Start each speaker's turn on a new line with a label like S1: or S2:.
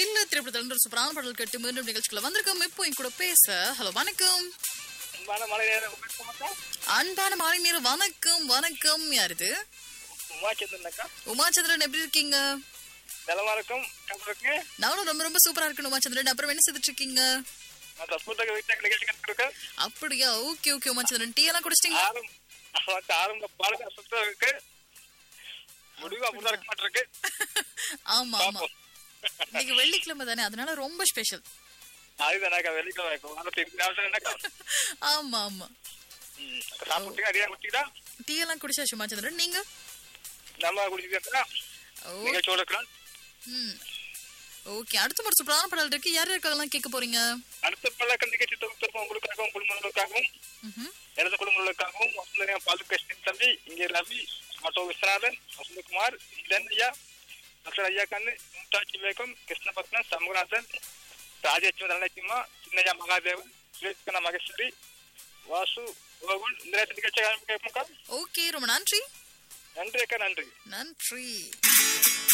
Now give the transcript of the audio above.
S1: வில்ல திரைப்படத்தில் ஒரு சூப்பரான பாடல் கேட்டு மீண்டும் நிகழ்ச்சிக்குள்ள வந்திருக்கோம் இப்போ என் கூட பேச ஹலோ வணக்கம்
S2: அன்பான மழை நேரம் வணக்கம்க்கா.
S1: அன்பான மாலை நேரம் வணக்கம் வணக்கம் யார் இது
S2: உமாச்சந்திரன் அக்கா
S1: உமாச்சந்திரன் எப்படி இருக்கீங்க
S2: நலமா இருக்கும் கண்டிருக்கு
S1: நானும் ரொம்ப ரொம்ப சூப்பரா இருக்கேன் உமாச்சந்திரன் அப்புறம் என்ன செய்துட்டு இருக்கீங்க
S2: நான் தற்போது வீட்டுக்கு நிகழ்ச்சி கண்டிருக்கேன்
S1: அப்படியா ஓகே ஓகே உமாச்சந்திரன் டீ எல்லாம் குடிச்சிட்டீங்க
S2: ஆரம் அவனுக்கு ஆரம்ப பாலுக்கு அசுத்தம் இருக்கு முடிவு அப்படிதான் இருக்க மாட்டிருக்கு
S1: ஆமா ஆமா
S2: பாப்போம்
S1: இன்னைக்கு வெள்ளிக்கிழமை தானே அதனால ரொம்ப ஸ்பெஷல்
S2: அதுதானாக்கா வெள்ளிக்கிழமை இருக்கும் வாரத்துக்கு இருபது நாள் என்னக்கா
S1: ஆமா ஆமா
S2: ம், சாப்பிட்டீங்க அதிகம் குடிச்சிக்கிட்டா
S1: டீ எல்லாம் குடிச்சாச்சு உமாச்சந்திரன் நீங்க
S2: நம்ம குடிச்சிக்கிறா
S1: ஓ
S2: நிகழ்ச்சியோட இருக்கலாம்
S1: ம் ஓகே அடுத்த ஒரு சூப்பரான பாடல் இருக்கு யார் யாருக்கெல்லாம் கேட்க போறீங்க
S2: அடுத்த பல நிகழ்ச்சி தொகுத்திருக்கும் உங்களுக்காகவும் குடும்பங்களுக்காகவும்
S1: ம்ஹும்.
S2: எனது குடும்பங்களுக்காகவும் வசந்தனையம் பாலு கிருஷ்ணன் தம்பி இங்கே ரவி ஆட்டோ விஸ்வநாதன் வசந்தகுமார் இளன் ஐயா டாக்டர் ஐயா கண்ணு மும்தாஜ் விவேகம் கிருஷ்ணபத்மன் சண்முகநாதன் ராஜேஸ்வர தனலட்சுமா சின்னையா மகாதேவன் விவேகன மகேஸ்வரி வாசு கோகுல் இந்த நேரத்தில் நிகழ்ச்சி ஆரம்பிக்க
S1: ஓகே ரொம்ப நன்றி
S2: நன்றி அக்கா நன்றி
S1: நன்றி